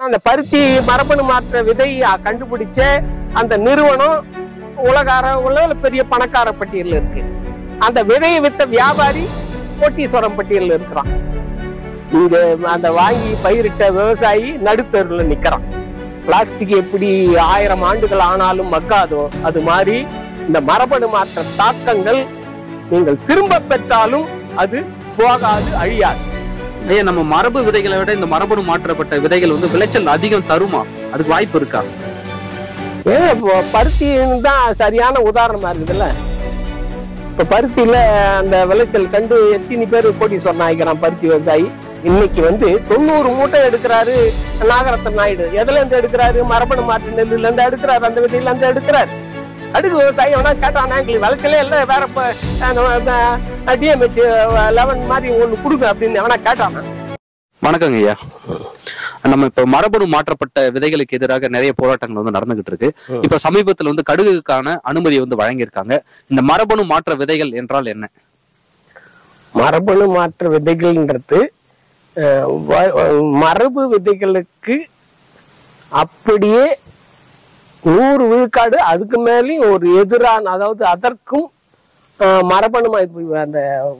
அந்த பருத்தி மரபணு மாற்ற விதை கண்டுபிடிச்ச அந்த நிறுவனம் உலக அளவுல பெரிய பணக்கார பட்டியல்ல இருக்கு அந்த விதையை வித்த வியாபாரி கோட்டீஸ்வரம் பட்டியல்ல இருக்கிறான் இங்க அந்த வாங்கி பயிரிட்ட விவசாயி நடுத்தருல நிக்கிறான் பிளாஸ்டிக் எப்படி ஆயிரம் ஆண்டுகள் ஆனாலும் மக்காதோ அது மாதிரி இந்த மரபணு மாற்ற தாக்கங்கள் நீங்கள் திரும்ப பெற்றாலும் அது போகாது அழியாது ஐயா நம்ம மரபு விதைகளை விட இந்த மரபணு மாற்றப்பட்ட விதைகள் வந்து விளைச்சல் அதிகம் தருமா அதுக்கு வாய்ப்பு இருக்கா ஏன் இப்போ பருத்தி தான் சரியான உதாரணமா இருக்குதுல்ல இப்ப பருத்தியில அந்த விளைச்சல் கண்டு எத்தனை பேர் போட்டி சொன்னாய்க்கிறான் பருத்தி விவசாயி இன்னைக்கு வந்து தொண்ணூறு மூட்டை எடுக்கிறாரு நாகரத்ன நாயுடு எதுல இருந்து எடுக்கிறாரு மரபணு மாற்று நெல்லுல இருந்து எடுக்கிறாரு அந்த விதையில இருந்து எடுக்கிறாரு அடுக்கு விவசாயி எவனா கேட்டானா எங்களுக்கு விளைச்சலே இல்லை வேற டிஎம்ஹெச் லெவன் மாதிரி ஒண்ணு கொடுங்க அப்படின்னு எவனா கேட்டானா வணக்கங்க ஐயா நம்ம இப்ப மரபணு மாற்றப்பட்ட விதைகளுக்கு எதிராக நிறைய போராட்டங்கள் வந்து நடந்துகிட்டு இருக்கு ம். இப்ப சமீபத்துல வந்து கடுகுக்கான அனுமதியை வந்து வழங்கியிருக்காங்க இந்த மரபணு மாற்ற விதைகள் என்றால் என்ன மரபணு மாற்ற விதைகள்ன்றது அஹ், வ- மரபு விதைகளுக்கு அப்படியே நூறு விழுக்காடு அதுக்கு மேலேயும் ஒரு எதிரான அதாவது அதற்கும் அஹ், மரபணு மா- இப்ப அந்த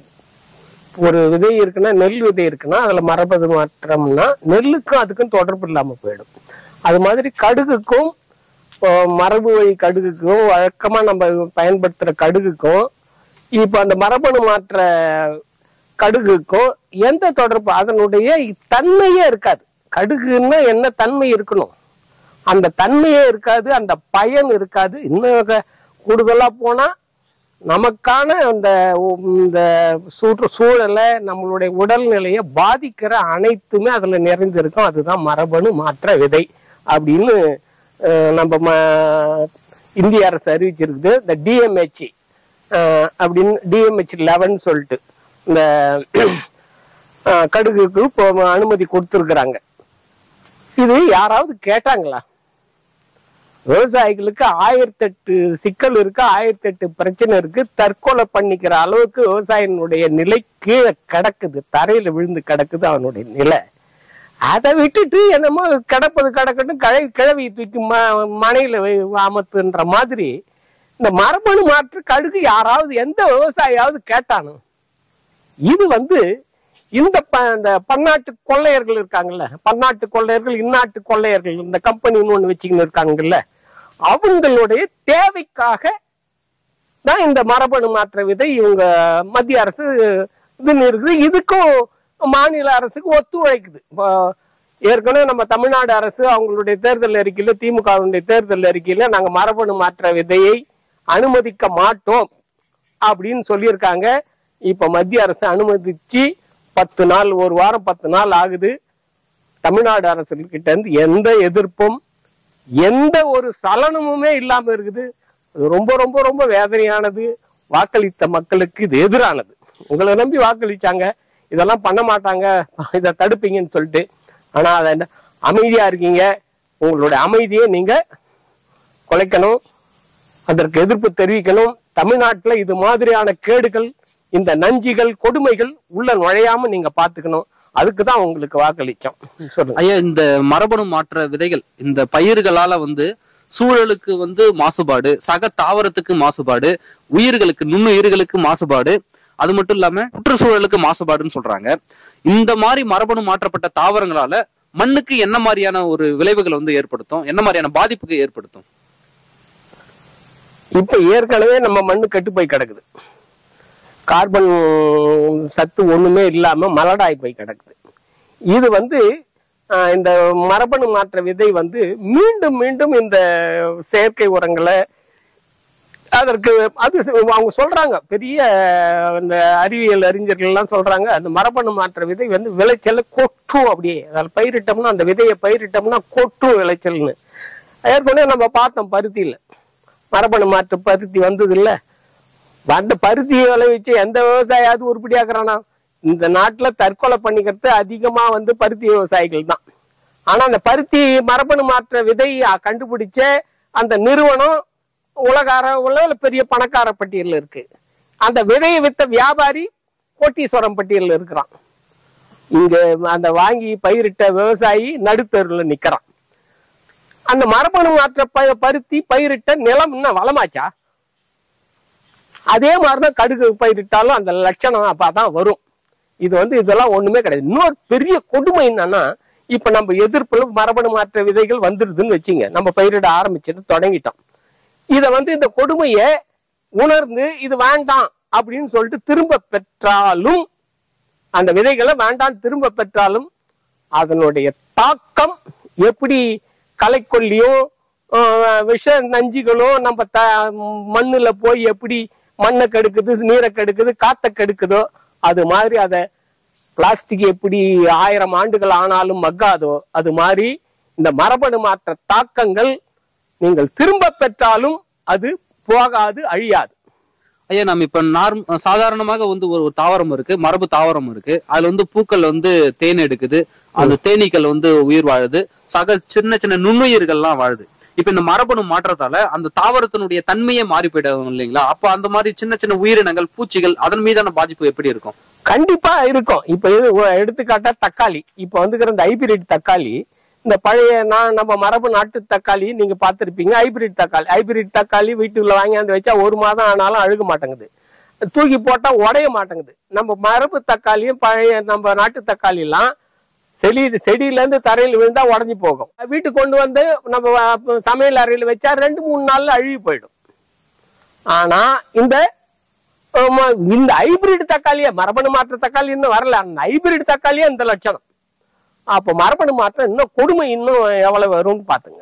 ஒரு விதை இருக்குன்னா நெல் விதை இருக்குன்னா அதுல மரபணு மாற்றம்னா நெல்லுக்கும் அதுக்கும் தொடர்பு இல்லாம போயிடும் அது மாதிரி கடுகுக்கும் அஹ், மரபு வழி கடுகுக்கும் வழக்கமா நம்ம பயன்படுத்துற கடுகுக்கும் இப்ப அந்த மரபணு மாற்ற கடுகுக்கும் எந்த தொடர்பு அதனுடைய தன்மையே இருக்காது கடுகுன்னா என்ன தன்மை இருக்கணும் அந்த தன்மையே இருக்காது அந்த பயன் இருக்காது இன்னும் க- கூடுதலா போனா நமக்கான அந்த உம், இந்த சுற்று சூழலை நம்மளுடைய உடல்நிலையை பாதிக்கிற அனைத்துமே அதுல நிறைந்திருக்கும் அதுதான் மரபணு மாற்ற விதை அப்படின்னு அஹ், நம்ம ம- இந்திய அரசு அறிவிச்சிருக்குது இந்த டிஎம்ஹெச் அப்படின்னு டிஎம்ஹெச் லெவன் சொல்லிட்டு இந்த அஹ், கடுகுக்கு இப்போ அனுமதி கொடுத்துருக்குறாங்க இது யாராவது கேட்டாங்களா விவசாயிகளுக்கு ஆயிரத்தெட்டு சிக்கல் இருக்கு ஆயிரத்தெட்டு பிரச்சனை இருக்கு தற்கொலை பண்ணிக்கிற அளவுக்கு விவசாயினுடைய நிலை கீழே கிடக்குது தரையில விழுந்து கிடக்குது அவனுடைய நிலை அதை விட்டுட்டு என்னமோ கிடப்பது கிடக்கட்டும் கழை கிழவி தூக்கி ம மனையில வை- அமத்துன்ற மாதிரி இந்த மரபணு மாற்று கடுகு யாராவது எந்த விவசாயியாவது கேட்டானோ இது வந்து இந்த ப- இந்த பன்னாட்டு கொள்ளையர்கள் இருக்காங்கல்ல பன்னாட்டு கொள்ளையர்கள் இந்நாட்டு கொள்ளையர்கள் இந்த கம்பெனின்னு ஒண்ணு வச்சுக்கின்னு இருக்காங்கல்ல அவங்களுடைய தேவைக்காக தான் இந்த மரபணு மாற்ற விதை இவங்க மத்திய அரசு இதுன்னு இருக்குது இதுக்கும் மாநில அரசுக்கு ஒத்துழைக்குது இப்போ ஏற்கனவே நம்ம தமிழ்நாடு அரசு அவங்களுடைய தேர்தல் அறிக்கையில திமுகவுடைய தேர்தல் அறிக்கையில நாங்க மரபணு மாற்ற விதையை அனுமதிக்க மாட்டோம் அப்படின்னு சொல்லியிருக்காங்க இப்ப மத்திய அரசு அனுமதிச்சு பத்து நாள் ஒரு வாரம் பத்து நாள் ஆகுது தமிழ்நாடு அரசு கிட்ட இருந்து எந்த எதிர்ப்பும் எந்த ஒரு சலனமுமே இல்லாம இருக்குது இது ரொம்ப ரொம்ப ரொம்ப வேதனையானது வாக்களித்த மக்களுக்கு இது எதிரானது உங்களை நம்பி வாக்களிச்சாங்க இதெல்லாம் பண்ண மாட்டாங்க இதை தடுப்பீங்கன்னு சொல்லிட்டு ஆனா அதை என்ன அமைதியா இருக்கீங்க உங்களுடைய அமைதியை நீங்க குலைக்கணும் அதற்கு எதிர்ப்பு தெரிவிக்கணும் தமிழ்நாட்டுல இது மாதிரியான கேடுகள் இந்த நஞ்சுகள் கொடுமைகள் உள்ள நுழையாம நீங்க பாத்துக்கணும் அதுக்கு தான் உங்களுக்கு வாக்களிச்சோம் சொல்லுங்க ஐயா இந்த மரபணு மாற்ற விதைகள் இந்த பயிர்களால வந்து சூழலுக்கு வந்து மாசுபாடு சக தாவரத்துக்கு மாசுபாடு உயிர்களுக்கு நுண்ணுயிர்களுக்கு மாசுபாடு அது மட்டும் இல்லாம சுற்றுச்சூழலுக்கு மாசுபாடுன்னு சொல்றாங்க இந்த மாதிரி மரபணு மாற்றப்பட்ட தாவரங்களால மண்ணுக்கு என்ன மாதிரியான ஒரு விளைவுகளை வந்து ஏற்படுத்தும் என்ன மாதிரியான பாதிப்புக்கு ஏற்படுத்தும் இப்ப ஏற்கனவே நம்ம மண்ணு கெட்டு போய் கிடக்குது கார்பன் சத்து ஒண்ணுமே இல்லாம மலடாய் போய் கிடக்குது இது வந்து ஆஹ், இந்த மரபணு மாற்ற விதை வந்து மீண்டும் மீண்டும் இந்த செயற்கை உரங்களை அதற்கு அது அவங்க சொல்றாங்க பெரிய இந்த அறிவியல் அறிஞர்கள் எல்லாம் சொல்றாங்க அந்த மரபணு மாற்ற விதை வந்து விளைச்சலை கொட்டும் அப்படியே அதில் பயிரிட்டோம்னா அந்த விதையை பயிரிட்டோம்னா கொட்டும் விளைச்சல்னு ஏற்கனவே நம்ம பார்த்தோம் பருத்தியில மரபணு மாற்று பருத்தி வந்தது இல்ல அந்த பருத்தியை விளைவிச்சு எந்த விவசாயியாவது உருப்படியாக்குறானா இந்த நாட்டுல தற்கொலை பண்ணிக்கிறது அதிகமா வந்து பருத்தி விவசாயிகள் தான் ஆனா அந்த பருத்தி மரபணு மாற்ற விதை கண்டுபிடிச்ச அந்த நிறுவனம் உலக அளவுல பெரிய பணக்கார பட்டியல்ல இருக்கு அந்த விதையை வித்த வியாபாரி கோட்டீஸ்வரம் பட்டியல்ல இருக்கிறான் இங்க அந்த வாங்கி பயிரிட்ட விவசாயி நடுத்தருல நிக்கிறான் அந்த மரபணு மாற்ற ப- பருத்தி பயிரிட்ட நிலம் இன்னும் வளமாச்சா அதே மாதிரிதான் கடுகு பயிரிட்டாலும் அந்த லட்சணம் அப்பதான் வரும் இது வந்து இதெல்லாம் ஒண்ணுமே கிடையாது இன்னொரு பெரிய கொடுமை என்னன்னா இப்ப நம்ம எதிர்ப்புல மரபணு மாற்ற விதைகள் வந்துருதுன்னு வச்சுங்க நம்ம பயிரிட ஆரம்பிச்சுட்டு தொடங்கிட்டோம் இத வந்து இந்த கொடுமையை உணர்ந்து இது வேண்டாம் அப்படின்னு சொல்லிட்டு திரும்ப பெற்றாலும் அந்த விதைகளை வேண்டாம் திரும்ப பெற்றாலும் அதனுடைய தாக்கம் எப்படி களைக்கொல்லியும் ஆஹ், விஷ நஞ்சுகளும் நம்ம த மண்ணுல போய் எப்படி மண்ணை கெடுக்குது நீரை கெடுக்குது காத்த கெடுக்குதோ அது மாதிரி அதை பிளாஸ்டிக் எப்படி ஆயிரம் ஆண்டுகள் ஆனாலும் மக்காதோ அது மாதிரி இந்த மரபணு மாற்ற தாக்கங்கள் நீங்கள் திரும்ப பெற்றாலும் அது போகாது அழியாது ஐயா நம்ம இப்ப நார்ம் சாதாரணமாக வந்து ஒரு ஒரு தாவரம் இருக்கு மரபு தாவரம் இருக்கு அதுல வந்து பூக்கள் வந்து தேன் எடுக்குது அந்த தேனீக்கள் வந்து உயிர் வாழுது சக சின்ன சின்ன நுண்ணுயிர்கள்லாம் வாழுது இப்ப இந்த மரபணு மாற்றத்தால அந்த தாவரத்தினுடைய தன்மையே மாறி போயிடும் இல்லைங்களா அப்ப அந்த மாதிரி சின்ன சின்ன உயிரினங்கள் பூச்சிகள் அதன் மீதான பாதிப்பு எப்படி இருக்கும் கண்டிப்பா இருக்கும் இப்ப இது ஒ- எடுத்துக்காட்டா தக்காளி இப்ப வந்துக்கிற இந்த ஹைபிரிட் தக்காளி இந்த பழைய நான் நம்ம மரபு நாட்டு தக்காளி நீங்க பார்த்திருப்பீங்க ஹைபிரிட் தக்காளி ஹைபிரிட் தக்காளி வீட்டுக்குள்ள வாங்கியாந்து வச்சா ஒரு மாதம் ஆனாலும் அழுக மாட்டேங்குது தூக்கி போட்டா உடைய மாட்டேங்குது நம்ம மரபு தக்காளியும் பழைய நம்ம நாட்டு தக்காளி எல்லாம் செடி செடியில இருந்து தரையில் விழுந்தா உடஞ்சி போகும் வீட்டுக்கு கொண்டு வந்து நம்ம வ- சமையல் அறையில் வச்சா ரெண்டு மூணு நாள்ல அழுகி போயிடும் ஆனா இந்த ஆமா, இந்த ஹைபிரிட் தக்காளியே மரபணு மாற்ற தக்காளி இன்னும் வரல அந்த ஹைபிரிட் தக்காளியே இந்த லட்சணம் அப்ப மரபணு மாற்றம் இன்னும் கொடுமை இன்னும் எவ்வளவு வரும்னு பாத்துங்க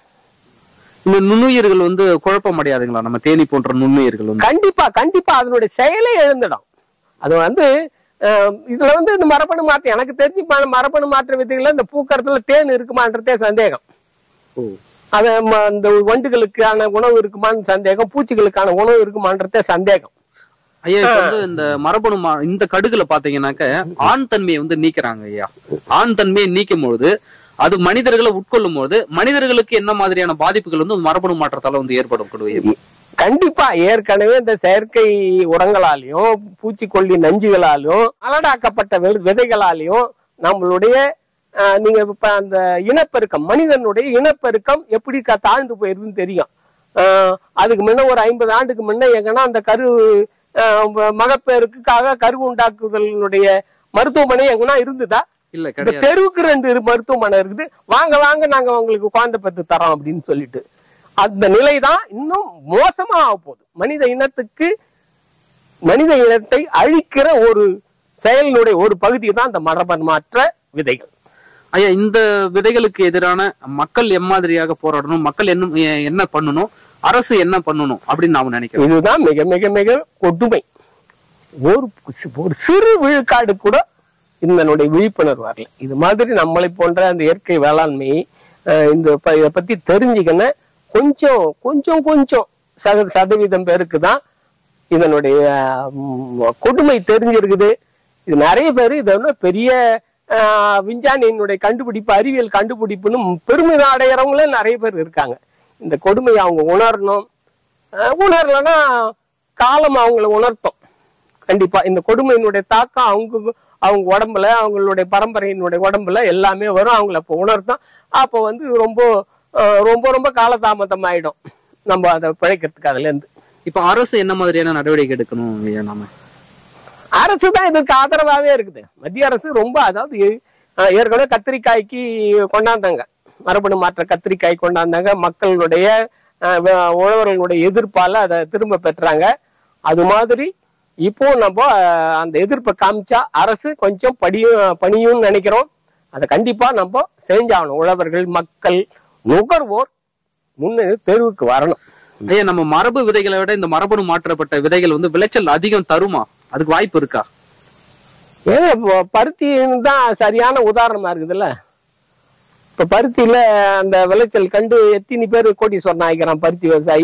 இந்த நுண்ணுயிர்கள் வந்து குழப்பம் அடையாதுங்களா நம்ம தேனி போன்ற நுண்ணுயிர்கள் வந்து கண்டிப்பா கண்டிப்பா அதனுடைய செயலே எழுந்துடும் அது வந்து அஹ், இதுல வந்து இந்த மரபணு மாற்றம் எனக்கு தெரிஞ்சு ம- மரபணு மாற்ற விதைகள்ல இந்த பூக்கரத்துல தேன் இருக்குமான்றதே சந்தேகம் ஓ. அத ம- இந்த வண்டுகளுக்கான உணவு இருக்குமான்னு சந்தேகம் பூச்சிகளுக்கான உணவு இருக்குமான்றதே சந்தேகம் ஐயா இப்ப வந்து இந்த மரபணு மா- இந்த கடுகுல பாத்தீங்கன்னாக்க ஆண் தன்மையை வந்து நீக்கிறாங்க ஐயா ஆண் தன்மையை நீக்கும் பொழுது அது மனிதர்களை உட்கொள்ளும் போது மனிதர்களுக்கு என்ன மாதிரியான பாதிப்புகள் வந்து மரபணு மாற்றத்தால வந்து ஏற்படும் கொடுவை கண்டிப்பா ஏற்கனவே இந்த செயற்கை உரங்களாலையும் பூச்சிக்கொல்லி நஞ்சுகளாலையும் அலடாக்கப்பட்ட வி- விதைகளாலையும் நம்மளுடைய ஆஹ், நீங்க இப்ப அந்த இனப்பெருக்கம் மனிதனுடைய இனப்பெருக்கம் எப்படி க- தாழ்ந்து போயிருதுன்னு தெரியும் ஆஹ், அதுக்கு முன்ன ஒரு ஐம்பது ஆண்டுக்கு முன்ன எங்கன்னா அந்த கரு ஆஹ், ம- மகப்பேருக்காக கரு உண்டாக்குதலுடைய மருத்துவமனை எங்கன்னா இருந்துதா இல்ல இந்த கிடையாது தெருவுக்கு ரெண்டு இரு மருத்துவமனை இருக்குது வாங்க வாங்க நாங்க உங்களுக்கு குழந்தை பெற்று தரோம் அப்படின்னு சொல்லிட்டு அந்த நிலை தான் இன்னும் மோசமா ஆக போகுது மனித இனத்துக்கு மனித இனத்தை அழிக்கிற ஒரு செயலினுடைய ஒரு பகுதி தான் இந்த மரபணு மாற்ற விதைகள் ஐயா இந்த விதைகளுக்கு எதிரான மக்கள் எம்மாதிரியாக போராடணும் மக்கள் என்ன எ- என்ன பண்ணணும் அரசு என்ன பண்ணணும் அப்படின்னு நாம நினைக்கிறோம் இதுதான் மிக மிக மிக கொடுமை ஒரு ஒரு சிறு விழுக்காடு கூட இதனுடைய விழிப்புணர்வு வரல இது மாதிரி நம்மளை போன்ற அந்த இயற்கை வேளாண்மை அஹ், இந்த ப- இதை பத்தி தெரிஞ்சுக்கணும் கொஞ்சம் கொஞ்சம் கொஞ்சம் சத சதவீதம் பேருக்கு தான் இதனுடைய ம், கொடுமை தெரிஞ்சிருக்குது இது நிறைய பேர் இதை வந்து பெரிய அஹ், விஞ்ஞானியினுடைய கண்டுபிடிப்பு அறிவியல் கண்டுபிடிப்புன்னு பெருமிதம் அடைகிறவங்களே நிறைய பேர் இருக்காங்க இந்த கொடுமையை அவங்க உணரணும் அஹ், உணரலைன்னா காலம் அவங்கள உணர்த்தும் கண்டிப்பா இந்த கொடுமையினுடைய தாக்கம் அவங்க அவங்க உடம்புல அவங்களுடைய பரம்பரையினுடைய உடம்புல எல்லாமே வரும் அவங்கள அப்போ உணர்த்தும் அப்போ வந்து ரொம்ப அஹ், ரொம்ப ரொம்ப காலதாமதம் ஆயிடும் நம்ம அதை பிழைக்கிறதுக்கு அதுல இருந்து இப்ப அரசு என்ன மாதிரியான நடவடிக்கை எடுக்கணும் ஐயா நாம அரசு தான் இதுக்கு ஆதரவாவே இருக்குது மத்திய அரசு ரொம்ப அதாவது அஹ், ஏற்கனவே கத்திரிக்காய்க்கு கொண்டாந்தாங்க மரபணு மாற்ற கத்திரிக்காய் கொண்டாந்தாங்க மக்களுடைய அஹ், வ- உழவர்களுடைய எதிர்ப்பால அதை திரும்ப பெற்றாங்க அது மாதிரி இப்போ நம்ம அஹ், அந்த எதிர்ப்பை காமிச்சா அரசு கொஞ்சம் படியும் பணியும்னு நினைக்கிறோம் அதை கண்டிப்பா நம்ம செஞ்சாகணும் உழவர்கள் மக்கள் நுகர்வோர் முன்னே தெருவுக்கு வரணும் ஐயா நம்ம மரபு விதைகளை விட இந்த மரபணு மாற்றப்பட்ட விதைகள் வந்து விளைச்சல் அதிகம் தருமா அதுக்கு வாய்ப்பு இருக்கா ஏன் இப்போ பருத்தி தான் சரியான உதாரணமா இருக்குதுல்ல இப்ப பருத்தியில அந்த விளைச்சல் கண்டு எத்தனை பேர் கோட்டீஸ்வரன் ஆகிக்கிறான் பருத்தி விவசாயி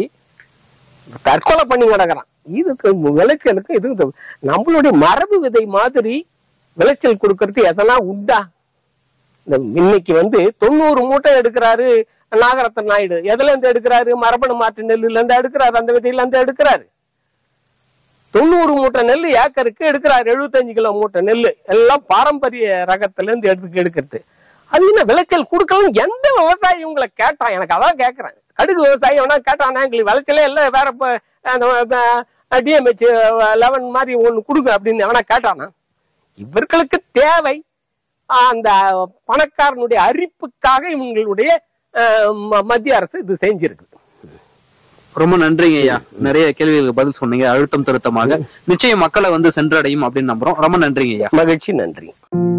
தற்கொலை பண்ணி கிடக்குறான் இதுக்கு விளைச்சலுக்கு இது இது. நம்மளுடைய மரபு விதை மாதிரி விளைச்சல் கொடுக்கறது எதனா உண்டா இந்த இன்னைக்கு வந்து தொண்ணூறு மூட்டை எடுக்கிறாரு நாகரத்ன நாயுடு எதுல இருந்து எடுக்கிறாரு மரபணு மாற்று நெல்லுல இருந்து எடுக்கிறாரு அந்த விதையில இருந்து எடுக்கிறாரு தொண்ணூறு மூட்டை நெல் ஏக்கருக்கு எடுக்கிறார் எழுபத்தஞ்சு கிலோ மூட்டை நெல் எல்லாம் பாரம்பரிய ரகத்துல இருந்து எடுத்து எடுக்கிறது அது என்ன விளைச்சல் கொடுக்கலாம் எந்த விவசாயி உங்களை கேட்டான் எனக்கு அதான் கேட்கறேன் கடுகு விவசாயி வேணா கேட்டானா எங்களுக்கு விளைச்சலே இல்லை வேற டிஎம்ஹெச் லெவன் மாதிரி ஒன்று கொடுங்க அப்படின்னு எவனா கேட்டானா இவர்களுக்கு தேவை அந்த பணக்காரனுடைய அரிப்புக்காக இவங்களுடைய அஹ், ம- மத்திய அரசு இது செஞ்சிருக்கு ரொம்ப நன்றிங்க ஐயா நிறைய கேள்விகளுக்கு பதில் சொன்னீங்க அழுத்தம் திருத்தமாக நிச்சயம் மக்களை வந்து சென்றடையும் அப்படின்னு நம்புறோம் ரொம்ப நன்றிங்க ஐயா மகிழ்ச்சி நன்றி